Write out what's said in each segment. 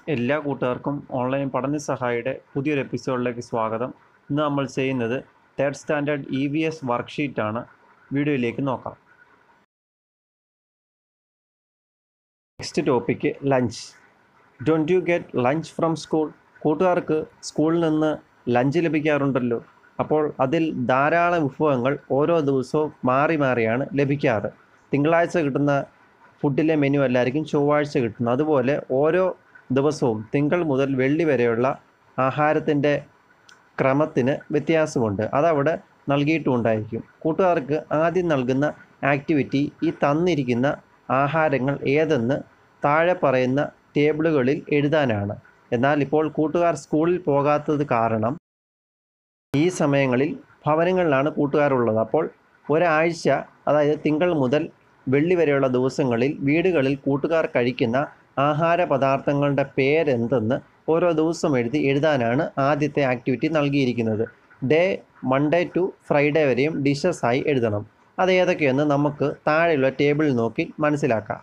എല്ലാ കൂട്ടുകാർക്കും ഓൺലൈൻ പഠന സഹായിയുടെ പുതിയൊരു എപ്പിസോഡിലേക്ക് സ്വാഗതം ഇന്ന് നമ്മൾ ചെയ്യുന്നത് third standard E V S വർക്ക്ഷീറ്റാണ് വീഡിയോയിലേക്ക് നോക്കാം next topic lunch don't you get lunch from school കൂട്ടുകാർക്ക് സ്കൂളിൽ നിന്ന് ലഞ്ച് ലഭിക്കാറുണ്ടല്ലോ അപ്പോൾ അതിൽ ധാരാളം വിഭവങ്ങൾ ഓരോ ദിവസവും മാറി മാറിയാണ് ലഭിക്കാറ് തിങ്കളാഴ്ച കിട്ടുന്ന ഫുഡിലെ മെനു അല്ലായിരിക്കും ചൊവ്വാഴ്ച കിട്ടുന്നത് അതുപോലെ ഓരോ ദിവസവും തിങ്കൾ മുതൽ വെള്ളി വരെയുള്ള ആഹാരത്തിൻ്റെ ക്രമത്തിന് വ്യത്യാസമുണ്ട് അതവിടെ നൽകിയിട്ടുണ്ടായിരിക്കും കൂട്ടുകാർക്ക് ആദ്യം നൽകുന്ന ആക്ടിവിറ്റി ഈ തന്നിരിക്കുന്ന ആഹാരങ്ങൾ ഏതെന്ന് താഴെ പറയുന്ന ടേബിളുകളിൽ എഴുതാനാണ് എന്നാൽ ഇപ്പോൾ കൂട്ടുകാർ സ്കൂളിൽ പോകാത്തത് കാരണം ഈ സമയങ്ങളിൽ ഭവനങ്ങളിലാണ് കൂട്ടുകാരുള്ളത് അപ്പോൾ ഒരാഴ്ച അതായത് തിങ്കൾ മുതൽ വെള്ളി വരെയുള്ള ദിവസങ്ങളിൽ വീടുകളിൽ കൂട്ടുകാർ കഴിക്കുന്ന ആഹാര പദാർത്ഥങ്ങളുടെ പേരെന്തെന്ന് ഓരോ ദിവസം എഴുതി എഴുതാനാണ് ആദ്യത്തെ ആക്ടിവിറ്റി നൽകിയിരിക്കുന്നത് ഡേ മൺഡേ ടു ഫ്രൈഡേ വരെയും ഡിഷസ് ആയി എഴുതണം അത് ഏതൊക്കെയെന്ന് നമുക്ക് താഴെയുള്ള ടേബിളിൽ നോക്കി മനസ്സിലാക്കാം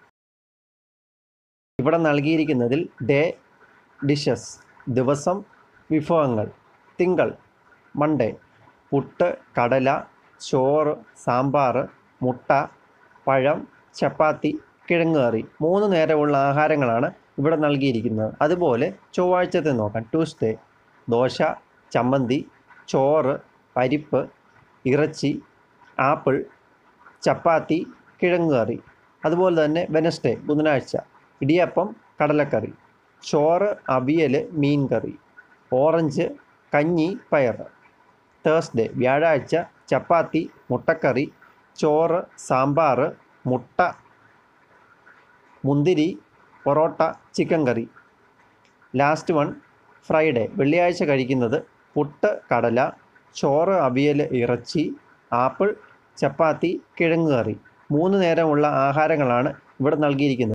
ഇവിടെ നൽകിയിരിക്കുന്നതിൽ ഡേ ഡിഷസ് ദിവസം വിഭവങ്ങൾ തിങ്കൾ മൺഡേ പുട്ട് കടല ചോറ് സാമ്പാർ മുട്ട പഴം ചപ്പാത്തി കിഴങ്ങ് കറി മൂന്ന് നേരമുള്ള ആഹാരങ്ങളാണ് ഇവിടെ നൽകിയിരിക്കുന്നത് അതുപോലെ ചൊവ്വാഴ്ചത്തെ നോക്കാം ട്യൂസ്ഡേ ദോശ ചമ്മന്തി ചോറ് പരിപ്പ് ഇറച്ചി ആപ്പിൾ ചപ്പാത്തി കിഴങ്ങ് കറി അതുപോലെ തന്നെ വെനസ്ഡേ ബുധനാഴ്ച ഇടിയപ്പം കടലക്കറി ചോറ് അവിയൽ മീൻ കറി ഓറഞ്ച് കഞ്ഞി പയർ തേഴ്സ്ഡേ വ്യാഴാഴ്ച ചപ്പാത്തി മുട്ടക്കറി ചോറ് സാമ്പാർ മുട്ട മുന്തിരി parotta chicken curry last one Friday വെള്ളിയാഴ്ച കഴിക്കുന്നത് പുട്ട് കടല ചോറ് അവിയൽ ഇറച്ചി ആപ്പിൾ ചപ്പാത്തി കിഴങ്ങ് കറി മൂന്ന് നേരമുള്ള ആഹാരങ്ങളാണ് ഇവിടെ നൽകിയിരിക്കുന്നത്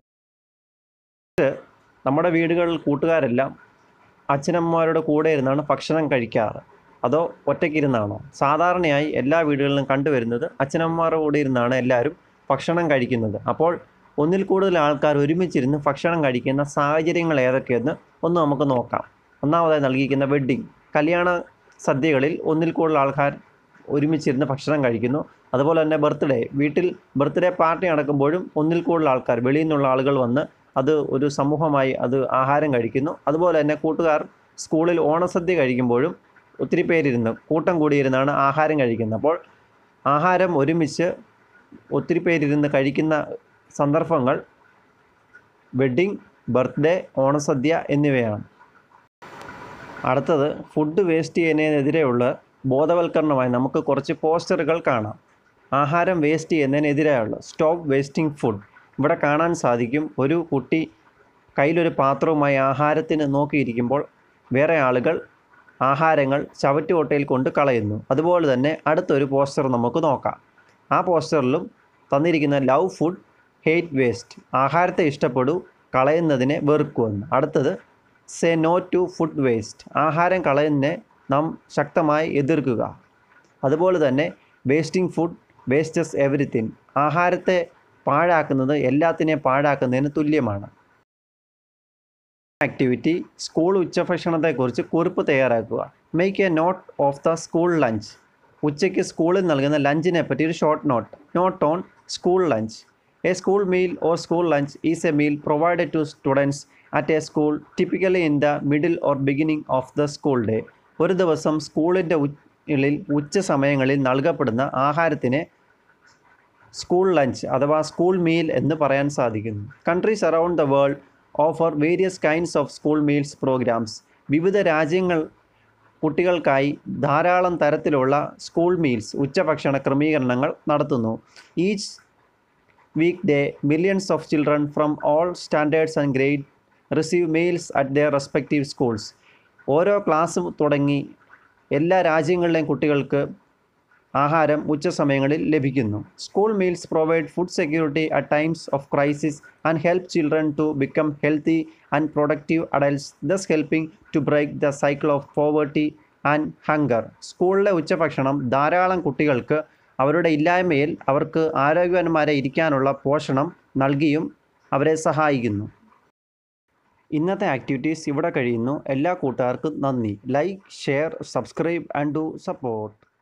നമ്മുടെ വീടുകളിൽ കൂട്ടുകാരെല്ലാം അച്ഛനമ്മമാരുടെ കൂടെ ഇരുന്നാണ് ഭക്ഷണം കഴിക്കാറ് അതോ ഒറ്റയ്ക്കിരുന്നാണോ സാധാരണയായി എല്ലാ വീടുകളിലും കണ്ടുവരുന്നത് അച്ഛനമ്മമാരുടെ കൂടെ ഇരുന്നാണ് എല്ലാവരും ഭക്ഷണം കഴിക്കുന്നത് അപ്പോൾ ഒന്നിൽ കൂടുതൽ ആൾക്കാർ ഒരുമിച്ചിരുന്ന് ഭക്ഷണം കഴിക്കുന്ന സാഹചര്യങ്ങൾ ഏതൊക്കെയെന്ന് ഒന്ന് നമുക്ക് നോക്കാം ഒന്നാമതായി നൽകിയിരിക്കുന്ന വെഡ്ഡിങ് കല്യാണ സദ്യകളിൽ ഒന്നിൽ കൂടുതൽ ആൾക്കാർ ഒരുമിച്ചിരുന്ന് ഭക്ഷണം കഴിക്കുന്നു അതുപോലെ തന്നെ ബർത്ത്ഡേ വീട്ടിൽ ബർത്ത്ഡേ പാർട്ടി നടക്കുമ്പോഴും ഒന്നിൽ കൂടുതൽ ആൾക്കാർ വെളിയിൽ നിന്നുള്ള ആളുകൾ വന്ന് അത് ഒരു സമൂഹമായി അത് ആഹാരം കഴിക്കുന്നു അതുപോലെ തന്നെ കൂട്ടുകാർ സ്കൂളിൽ ഓണസദ്യ കഴിക്കുമ്പോഴും ഒത്തിരി പേരിരുന്ന് കൂട്ടം കൂടിയിരുന്നാണ് ആഹാരം കഴിക്കുന്നത് അപ്പോൾ ആഹാരം ഒരുമിച്ച് ഒത്തിരി പേരിരുന്ന് കഴിക്കുന്ന സന്ദർഭങ്ങൾ വെഡ്ഡിങ് ബർത്ത്ഡേ ഓണസദ്യ എന്നിവയാണ് അടുത്തത് ഫുഡ് വേസ്റ്റ് ചെയ്യുന്നതിനെതിരെയുള്ള ബോധവൽക്കരണമായി നമുക്ക് കുറച്ച് പോസ്റ്ററുകൾ കാണാം ആഹാരം വേസ്റ്റ് ചെയ്യുന്നതിനെതിരെയുള്ള സ്റ്റോപ്പ് വേസ്റ്റിംഗ് ഫുഡ് ഇവിടെ കാണാൻ സാധിക്കും ഒരു കുട്ടി കയ്യിലൊരു പാത്രവുമായി ആഹാരത്തിന് നോക്കിയിരിക്കുമ്പോൾ വേറെ ആളുകൾ ആഹാരങ്ങൾ ചവറ്റുകൊട്ടയിൽ കൊണ്ട് കളയുന്നു അതുപോലെ തന്നെ അടുത്തൊരു പോസ്റ്റർ നമുക്ക് നോക്കാം ആ പോസ്റ്ററിലും തന്നിരിക്കുന്ന ലവ് ഫുഡ് ഹെയ്റ്റ് വേസ്റ്റ് ആഹാരത്തെ ഇഷ്ടപ്പെടൂ കളയുന്നതിനെ വെറുക്കുമെന്ന് അടുത്തത് say no to food waste ആഹാരം കളയുന്നതിനെ നാം ശക്തമായി എതിർക്കുക അതുപോലെ തന്നെ വേസ്റ്റിംഗ് ഫുഡ് വേസ്റ്റസ് എവറിത്തിങ് ആഹാരത്തെ പാഴാക്കുന്നത് എല്ലാത്തിനെയും പാഴാക്കുന്നതിന് തുല്യമാണ് ആക്ടിവിറ്റി സ്കൂൾ ഉച്ചഭക്ഷണത്തെക്കുറിച്ച് കുറിപ്പ് തയ്യാറാക്കുക make a note of the school lunch ഉച്ചയ്ക്ക് സ്കൂളിൽ നൽകുന്ന ലഞ്ചിനെ പറ്റി ഒരു short note note on school lunch a school meal or school lunch is a meal provided to students at a school typically in the middle or beginning of the school day ഒരു ദിവസം സ്കൂളിൻ്റെ ഉള്ളിൽ ഉച്ച സമയങ്ങളിൽ നൽകപ്പെടുന്ന ആഹാരത്തിനെ school lunch അഥവാ school meal എന്ന് പറയാൻ സാധിക്കുന്നു countries around the world offer various kinds of school meals programs വിവിധ രാജ്യങ്ങൾ കുട്ടികൾക്കായി ധാരാളം തരത്തിലുള്ള സ്കൂൾ മീൽസ് ഉച്ചഭക്ഷണ ക്രമീകരണങ്ങൾ നടത്തുന്നു each week day millions of children from all standards and grade receive meals at their respective schools ഓരോ ക്ലാസ്സും തുടങ്ങി എല്ലാ രാജ്യങ്ങളിലെയും കുട്ടികൾക്ക് ആഹാരം ഉച്ചസമയങ്ങളിൽ ലഭിക്കുന്നു school meals provide food security at times of crisis and help children to become healthy and productive adults thus helping to break the cycle of poverty and hunger സ്കൂളിലെ ഉച്ചഭക്ഷണം ധാരാളം കുട്ടികൾക്ക് അവരുടെ ഇല്ലായ്മയിൽ അവർക്ക് ആരോഗ്യവാന്മാരെ ഇരിക്കാനുള്ള പോഷണം നൽകിയും അവരെ സഹായിക്കുന്നു ഇന്നത്തെ ആക്ടിവിറ്റീസ് ഇവിടെ കഴിയുന്നു എല്ലാ കൂട്ടുകാർക്കും നന്ദി like share subscribe and do support